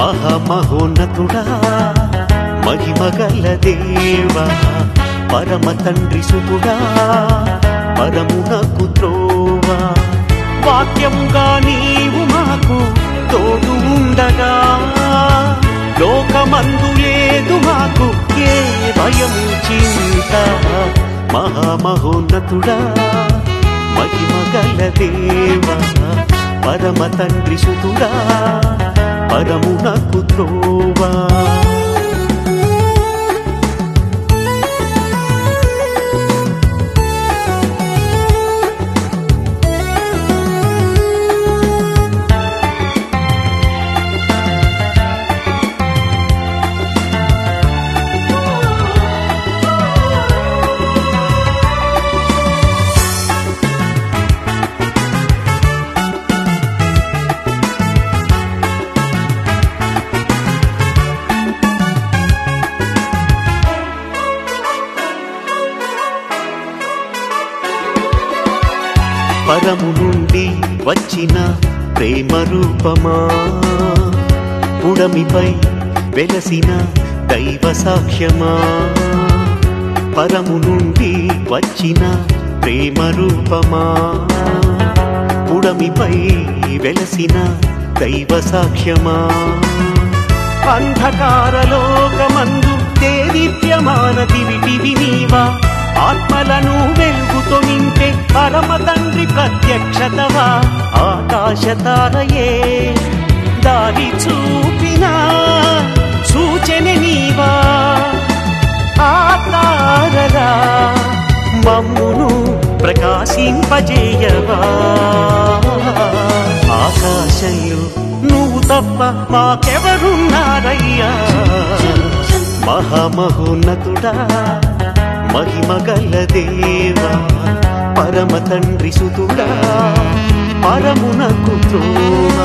మహామహోన్నతుడా మహిమగల దేవా పరమ తండ్రి సుతుడా పరమునకు త్రోవా వాక్యముగా నీవు మాకు తోడు ఉండగా లోకమందు లేదు మాకు ఏ భయము చింత మహామహోన్నతుడా మహిమగల దేవా పరమ తండ్రి సుతుడా పరమునకు త్రోవా పరము నుండి వచ్చిన ప్రేమ రూపమా పుడమిపై వెలసిన దైవ సాక్ష్యమా పరము నుండి వచ్చిన ప్రేమ రూపమా పుడమిపై వెలసిన దైవ సాక్ష్యమా అంధకార లోకమందు దేదీప్యమాన దివిటివి నీవా ఆత్మలను వెలుగుతో నింపే పరమ తండ్రి ప్రత్యక్షతవా ఆకాశ తారయే దారి చూపిన సూచన నీవా ఆ తారలా మమ్మును ప్రకాశింపజేయవా ఆకాశంలో నువ్వు తప్ప మాకెవరున్నారయ్యా మహామహోన్నతుడా మహిమగల దేవా పరమ తండ్రి సుతుడా పరమునకు త్రోవా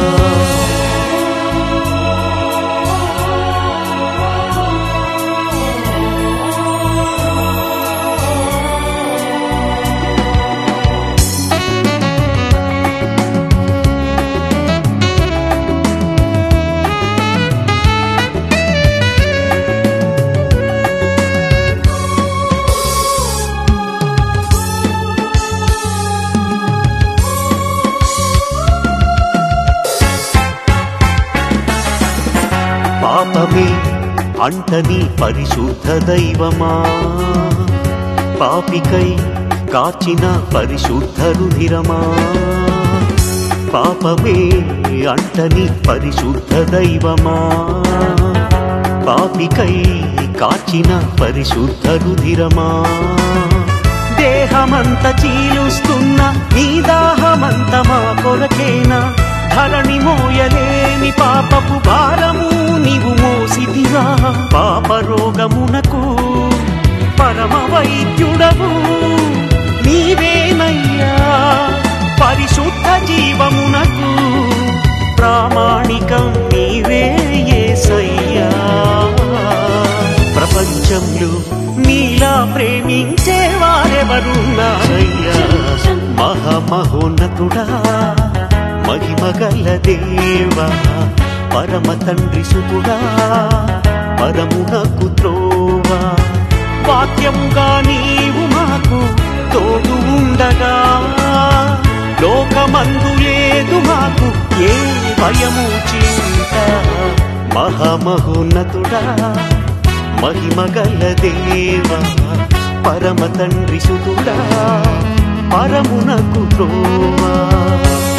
పాపమే అంటని పరిశుద్ధ దైవమా పాపికై కాచిన పరిశుద్ధ రుధిరమా పాపమే అంటని పరిశుద్ధ దైవమా పాపికై కాచిన పరిశుద్ధ రుధిరమా దేహమంత చీలుస్తున్న నీ దాహమంత మా కొరకేనా ధరణి మోయలేని పాపపు భారము నీవు మోసిదివా పాప రోగమునకు పరమ వైద్యుడవు నీవేనయ్యా పరిశుద్ధ జీవమునకు ప్రామాణికం నీవే యేసయ్యా ప్రపంచంలో నీలా ప్రేమించే వారెవరున్నారయ్యా మహామహోన్నతుడా మహిమగల దేవా పరమ తండ్రి సుతుడా పరమునకు త్రోవా వాక్యముగా నీవు మాకు తోడు ఉండగా లోకమందు లేదు మాకు ఏ భయము చింత మహామహోన్నతుడా మహిమగల దేవా పరమ తండ్రి సుతుడా పరమునకు త్రోవా